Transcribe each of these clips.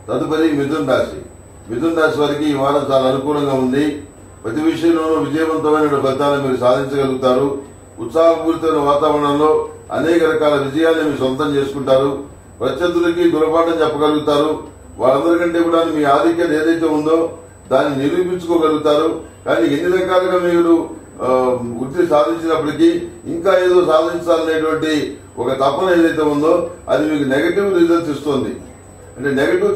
తదుపరి మిథున్ రాశి మిథున్ రాశి వారికి ఈ వారం చాలా అనుకూలంగా ఉంది ప్రతి విషయంలోనూ విజయవంతమైన ఫలితాలను మీరు సాధించగలుగుతారు ఉత్సాహపూరితమైన వాతావరణంలో అనేక రకాల విజయాన్ని మీరు సొంతం చేసుకుంటారు ప్రత్యర్థులకి గుణపాఠం చెప్పగలుగుతారు వాళ్ళందరికంటే కూడా మీ ఆధిక్యత ఏదైతే ఉందో దాన్ని నిరూపించుకోగలుగుతారు కానీ ఎన్ని రకాలుగా మీరు ఆ, వృత్తి సాధించినప్పటికీ ఇంకా ఏదో సాధించాలనేటువంటి ఒక తపన ఏదైతే ఉందో అది మీకు నెగటివ్ రిజల్ట్స్ ఇస్తుంది అంటే నెగటివ్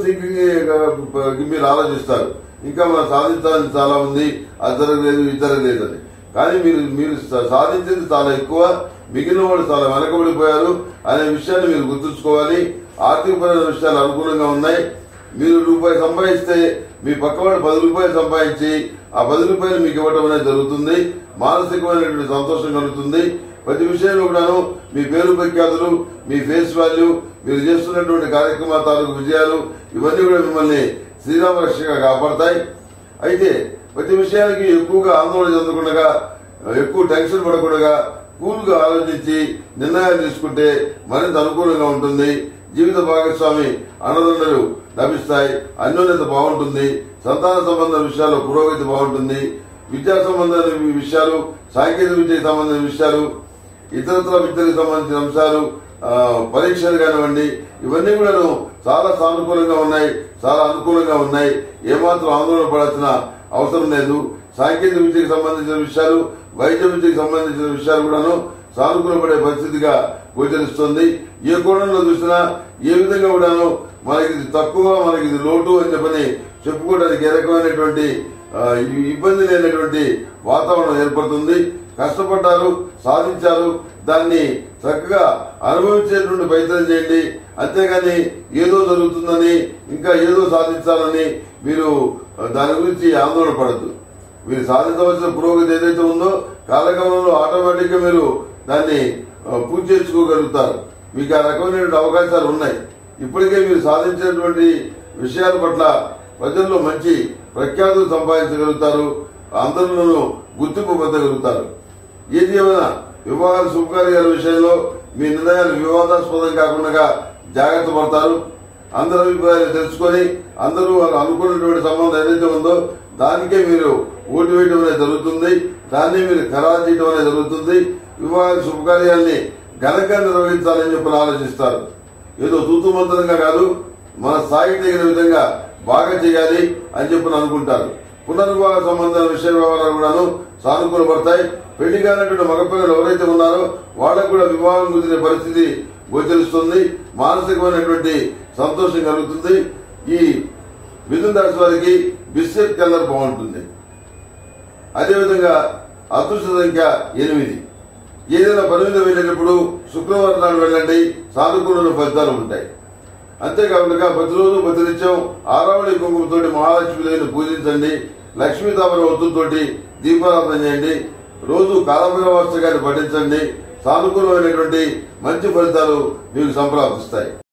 థింకింగ్ మీరు ఆలోచిస్తారు ఇంకా మనం సాధించాలని చాలా ఉంది అది జరగలేదు ఇది జరగలేదు అని కానీ మీరు మీరు సా- సాధించింది చాలా ఎక్కువ మిగిలిన వాళ్ళు చాలా వెనకబడిపోయారు అనే విషయాన్ని మీరు గుర్తుంచుకోవాలి ఆర్థికపరమైన విషయాలు అనుకూలంగా ఉన్నాయి మీరు రూపాయి సంపాదిస్తే మీ పక్కవాడు పది రూపాయలు సంపాదించి ఆ పది రూపాయలు మీకు ఇవ్వడం అనేది జరుగుతుంది మానసికమైనటువంటి సంతోషం కలుగుతుంది ప్రతి విషయంలో కూడాను మీ పేరు ప్రఖ్యాతులు మీ ఫేస్ వాల్యూ మీరు చేస్తున్నటువంటి కార్యక్రమాల తాలూకు విజయాలు ఇవన్నీ కూడా మిమ్మల్ని శ్రీరామ రక్షగా కాపాడతాయి అయితే ప్రతి విషయానికి ఎక్కువగా ఆందోళన చెందకుండా ఎక్కువ టెన్షన్ పడకుండా కూల్ గా ఆలోచించి నిర్ణయాలు తీసుకుంటే మరింత అనుకూలంగా ఉంటుంది జీవిత భాగస్వామి అన్నదండలు లభిస్తాయి అన్యోన్యత బాగుంటుంది సంతాన సంబంధ విషయాల్లో పురోగతి బాగుంటుంది విద్యా సంబంధమైన విషయాలు సాంకేతిక విద్యకు సంబంధించిన విషయాలు ఇతరత్ర విద్యకు సంబంధించిన అంశాలు ఆ, పరీక్షలు కానివ్వండి ఇవన్నీ కూడాను చాలా సానుకూలంగా ఉన్నాయి చాలా అనుకూలంగా ఉన్నాయి ఏమాత్రం ఆందోళన పడాల్సిన అవసరం లేదు సాంకేతిక విద్యకు సంబంధించిన విషయాలు వైద్య విద్యకు సంబంధించిన విషయాలు కూడాను సానుకూలపడే పరిస్థితిగా గోచరిస్తుంది ఏ కోణంలో చూసినా ఏ విధంగా కూడాను మనకి ఇది తక్కువ మనకి ఇది లోటు అని చెప్పని చెప్పుకోవడానికి ఏ రకమైనటువంటి ఆ, ఈ- ఇబ్బంది లేనటువంటి వాతావరణం ఏర్పడుతుంది కష్టపడ్డారు సాధించారు దాన్ని చక్కగా అనుభవించేటువంటి ప్రయత్నం చేయండి అంతేగాని ఏదో జరుగుతుందని ఇంకా ఏదో సాధించాలని మీరు ఆ, దాని గురించి ఆందోళన పడద్దు మీరు సాధించవలసిన పురోగతి ఏదైతే ఉందో కాలక్రమంలో ఆటోమేటిక్ గా మీరు దాన్ని ఆ, పూర్తి చేసుకోగలుగుతారు మీకు ఆ రకమైనటువంటి అవకాశాలు ఉన్నాయి ఇప్పటికే మీరు సాధించినటువంటి విషయాల పట్ల ప్రజల్లో మంచి ప్రఖ్యాతులు సంపాదించగలుగుతారు అందరిలోనూ గుర్తింపు పొందగలుగుతారు ఏది ఏమైనా వివాహాల శుభకార్యాల విషయంలో మీ నిర్ణయాలు వివాదాస్పదం కాకుండా జాగ్రత్త పడతారు అందరి అభిప్రాయాలు తెలుసుకొని అందరూ వాళ్ళు అనుకున్నటువంటి సంబంధం ఏదైతే ఉందో దానికే మీరు ఓటు వేయడం అనేది జరుగుతుంది దాన్ని మీరు ఖరారు చేయడం అనేది జరుగుతుంది వివాహ శుభకార్యాల్ని ఘనంగా నిర్వహించాలని చెప్పి ఆలోచిస్తారు ఏదో తూతు మంత్రంగా కాదు మన స్థాయికి తగిన విధంగా బాగా చేయాలి అని చెప్పి అనుకుంటారు పునర్వివాహ సంబంధాల విషయ వ్యవహారాలు కూడాను సానుకూలపడతాయి పెళ్లి కానటువంటి మగపిల్లలు ఎవరైతే ఉన్నారో వాళ్ళకు కూడా వివాహం కుదిరే పరిస్థితి గోచరిస్తుంది మానసికమైనటువంటి సంతోషం కలుగుతుంది ఈ మిథున రాశి వారికి బిస్కెట్ కలర్ బాగుంటుంది అదేవిధంగా అదృష్ట సంఖ్య ఎనిమిది ఏదైనా పని మీద వెళ్ళేటప్పుడు శుక్రవారం నాడు వెళ్ళండి సానుకూలమైన ఫలితాలు ఉంటాయి అంతేకాకుండా ప్రతిరోజు ప్రతినిత్యం ఆరావళి కుంకుమతోటి మహాలక్ష్మీదేవిని పూజించండి లక్ష్మీ తామర ఒత్తుతోటి దీపారాధన చేయండి రోజు కాలభైరవాస్త గారిని పఠించండి సానుకూలమైనటువంటి మంచి ఫలితాలు మీకు సంప్రాప్తిస్తాయి